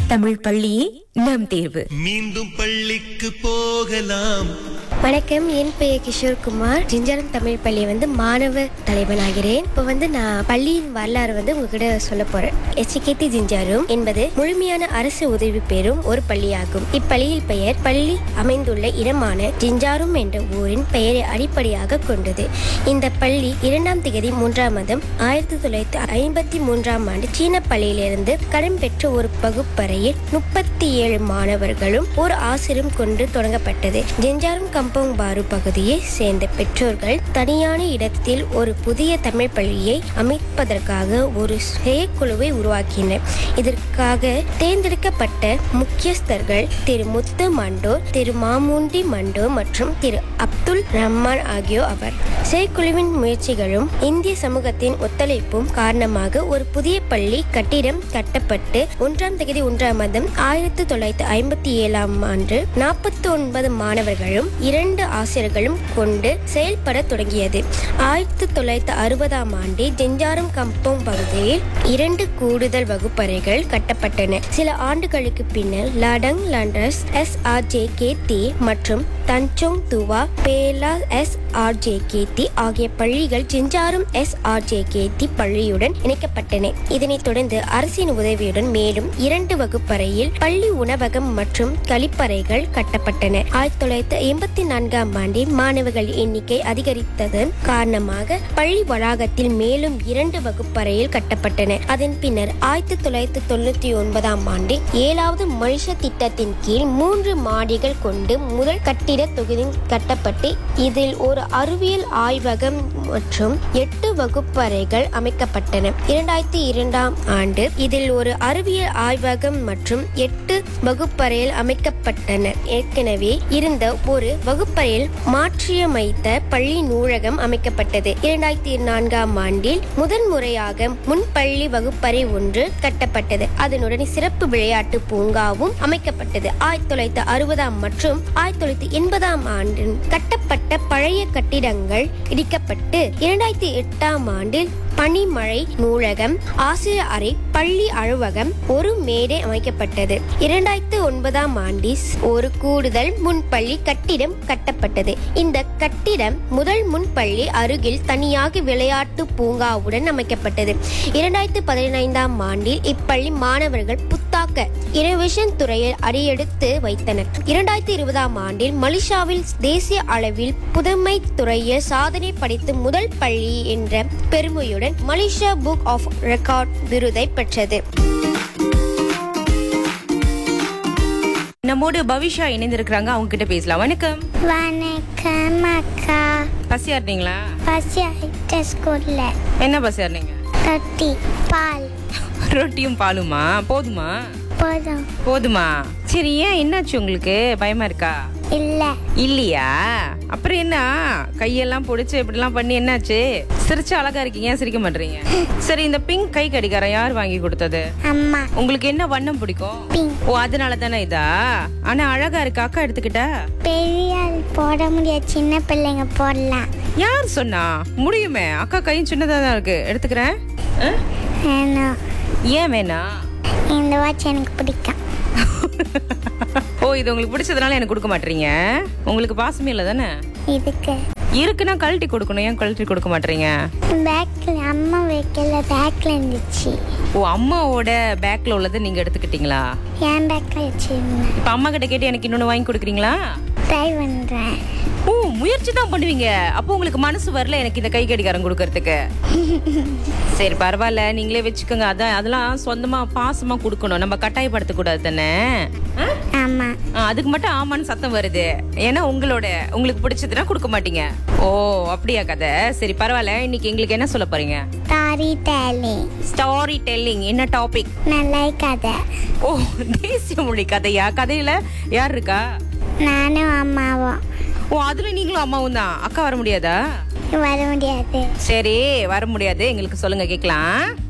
தமிழ் பள்ளியே நம் தேர்வு மீண்டும் பள்ளிக்கு போகலாம் வணக்கம் என் பெயர் கிஷோர்குமார் ஜிஞ்சரம் தமிழ் பள்ளி வந்து மாணவ தலைவனாகிறேன் இப்போ வந்து நான் பள்ளியின் வரலாறு வந்து உங்ககிட்ட சொல்ல போறேன் எச்சிகேத்தி ஜிஞ்சாரும் என்பது முழுமையான அரசு உதவி பெறும் ஒரு பள்ளியாகும் இப்பள்ளியில் பெயர் பள்ளி அமைந்துள்ள இடமான ஜிஞ்சாரும் என்ற ஊரின் பெயரை அடிப்படையாக கொண்டது இந்த பள்ளி இரண்டாம் திகதி மூன்றாம் மாதம் ஆயிரத்தி தொள்ளாயிரத்தி ஐம்பத்தி மூன்றாம் ஆண்டு சீன பள்ளியிலிருந்து கடன் பெற்ற ஒரு வகுப்பறையில் முப்பத்தி ஏழு மாணவர்களும் ஒரு ஆசிரியரும் கொண்டு தொடங்கப்பட்டது ஜெஞ்சாரும் கம்பங் பாரு பகுதியை சேர்ந்த பெற்றோர்கள் தனியான இடத்தில் ஒரு புதிய தமிழ் பள்ளியை அமைப்பதற்காக ஒரு செயற்குழுவை உருவாக்கினர் இதற்காக தேர்ந்தெடுக்கப்பட்ட முக்கியஸ்தர்கள் திரு முத்து மண்டோ திரு மாமுண்டி மண்டோ மற்றும் திரு அப்துல் ரஹ்மான் ஆகியோர் அவர் செயற்குழுவின் முயற்சிகளும் இந்திய சமூகத்தின் ஒத்துழைப்பும் காரணமாக ஒரு புதிய பள்ளி கட்டிடம் கட்டப்பட்டு ஒன்றாம் தேதி ஒன்றாம் மாதம் ஆயிரத்தி தொள்ளாயிரத்தி ஐம்பத்தி ஏழாம் ஆண்டு நாற்பத்தி ஒன்பது மாணவர்களும் இரண்டு ஆசிரியர்களும் கொண்டு செயல்பட தொடங்கியது ஆயிரத்தி தொள்ளாயிரத்தி அறுபதாம் ஆண்டு ஜெஞ்சாரம் கம்பம் பகுதியில் இரண்டு கூடுதல் வகுப்பறைகள் கட்டப்பட்டன சில ஆண்டுகளுக்கு பின்னர் Ladang Landers S R J K T மற்றும் Tanjong Tua Bela S R J K T ஆகிய பள்ளிகள் Jenjarom S R J K T பள்ளியுடன் இணைக்கப்பட்டன இதனைத் தொடர்ந்து அரசின் உதவியுடன் மேலும் இரண்டு வகுப்பறையில் பள்ளி உணவகம் மற்றும் கழிப்பறைகள் கட்டப்பட்டன ஆயிரத்தி தொள்ளாயிரத்தி எண்பத்தி நான்காம் ஆண்டில் மாணவர்கள் எண்ணிக்கை அதிகரித்ததன் காரணமாக பள்ளி வளாகத்தில் மேலும் இரண்டு வகுப்பறையில் கட்டப்பட்டன அதன் பின்னர் ஆயிரத்தி தொள்ளாயிரத்தி தொண்ணூத்தி ஒன்பதாம் ஆண்டு ஏழாவது மனுஷ திட்டத்தின் கீழ் மூன்று மாடிகள் கொண்டு முதல் கட்டிட தொகுதி கட்டப்பட்டு இதில் ஒரு அறிவியல் ஆய்வகம் மற்றும் எட்டு வகுப்பறைகள் அமைக்கப்பட்டன இரண்டாயிரத்தி இரண்டாம் ஆண்டு இதில் ஒரு அறிவியல் ஆய்வகம் மற்றும் எட்டு வகுப்பறையில் அமைக்கப்பட்டன ஏற்கனவே இருந்த ஒரு வகுப்பறையில் மாற்றியமைத்த பள்ளி நூலகம் அமைக்கப்பட்டது இரண்டாயிரத்தி நான்காம் ஆண்டில் முதன்முறையாக முன்பள்ளி வகுப்பறை ஒன்று கட்டப்பட்டது அதனுடன் சிறப்பு விளையாட்டு பூங்காவும் அமைக்கப்பட்டது ஆயிரத்தி தொள்ளாயிரத்தி அறுபதாம் மற்றும் ஆயிரத்தி தொள்ளாயிரத்தி எண்பதாம் ஆண்டில் கட்டப்பட்ட பழைய கட்டிடங்கள் இடிக்கப்பட்டு இரண்டாயிரத்தி எட்டாம் ஆண்டில் பனிமழை நூலகம் ஆசிரியர் அறை பள்ளி அலுவலகம் ஒரு மேடை அமைக்கப்பட்டது இரண்டாயிரத்தி ஒன்பதாம் ஆண்டில் ஒரு கூடுதல் முன்பள்ளி கட்டிடம் கட்டப்பட்டது இந்த கட்டிடம் முதல் முன்பள்ளி அருகில் தனியாக விளையாட்டு பூங்காவுடன் அமைக்கப்பட்டது இரண்டாயிரத்தி பதினைந்தாம் ஆண்டில் இப்பள்ளி மாணவர்கள் புத்தாக்க இனோவேஷன் துறையில் அடியெடுத்து வைத்தனர் இரண்டாயிரத்தி இருபதாம் ஆண்டில் மலேசியாவில் தேசிய அளவில் புதுமை துறையில் சாதனை படைத்து முதல் பள்ளி என்ற பெருமையுடன் மலேசியா புக் ஆஃப் ரெக்கார்ட் விருதை பெற்றது நம்மோடு பவிஷா இணைந்திருக்கிறாங்க அவங்க கிட்ட பேசலாம் வணக்கம் வணக்கம் அக்கா பசியா இருந்தீங்களா பசி ஆயிட்ட ஸ்கூல்ல என்ன பசியா இருந்தீங்க ரொட்டி பால் ரொட்டியும் பாலுமா போதுமா போதும் போதுமா சரி ஏன் என்னாச்சு உங்களுக்கு பயமா இருக்கா இல்ல இல்லையா அப்புறம் என்ன கையெல்லாம் பிடிச்சு இப்படிலாம் பண்ணி என்னாச்சு சிரிச்சு அழகா இருக்கீங்க ஏன் சிரிக்க மாட்டீங்க சரி இந்த பிங்க் கை கடிகாரம் யார் வாங்கி கொடுத்தது அம்மா உங்களுக்கு என்ன வண்ணம் பிடிக்கும் Pink. ஓ அதனால தானே இதா ஆனா அழகா இருக்கு அக்கா எடுத்துக்கிட்டா பெரிய ஆள் போட முடியாது சின்ன பிள்ளைங்க போடலாம் யார் சொன்னா முடியுமே அக்கா கையும் சின்னதா தான் இருக்கு எடுத்துக்கிறேன் ஆ? வேணும் ஏன் வேணாம் இந்த வாட்ச் எனக்கு பிடிக்கும் ஓ இது உங்களுக்கு பிடிச்சதுனால எனக்கு கொடுக்க மாட்டீங்க உங்களுக்கு பாசமே இல்லை தானே இதுக்கு இருக்குன்னா கழட்டி கொடுக்கணும் ஏன் கழட்டி கொடுக்க மாட்டீங்க பேக்ல அம்மா வைக்கல பேக்ல இருந்துச்சு ஓ அம்மாவோட பேக்ல உள்ளதை நீங்க எடுத்துக்கிட்டீங்களா என் பேக்ல வச்சிருந்தேன் இப்ப அம்மா கிட்ட கேட்டு எனக்கு இன்னொன்னு வாங்கி கொடுக்குறீங்களா ட்ரை பண்றேன் ஓ முயற்சி தான் பண்ணுவீங்க அப்போ உங்களுக்கு மனசு வரல எனக்கு இந்த கை கடிகாரம் கொடுக்கறதுக்கு சரி பரவாயில்ல நீங்களே வச்சுக்கோங்க அதான் அதெல்லாம் சொந்தமா பாசமா கொடுக்கணும் நம்ம கட்டாயப்படுத்த கூடாது தானே ஆ? ஆமா ஆ, அதுக்கு மட்டும் ஆமான்னு சத்தம் வருது ஏன்னா உங்களோட உங்களுக்கு பிடிச்சதுன்னா கொடுக்க மாட்டீங்க ஓ அப்படியா கதை சரி பரவாயில்ல இன்னைக்கு எங்களுக்கு என்ன சொல்ல போறீங்க தாரி டேலி ஸ்டாரி டெல்லிங் என்ன டாபிக் நல்ல கதை ஓ தேசிய மொழி கதையா கதையில யார் இருக்கா நானும் அம்மாவும் ஓ அதுல நீங்களும் அம்மாவும் தான் அக்கா வர முடியாதா வர முடியாது சரி வர முடியாது எங்களுக்கு சொல்லுங்க கேக்கலாம்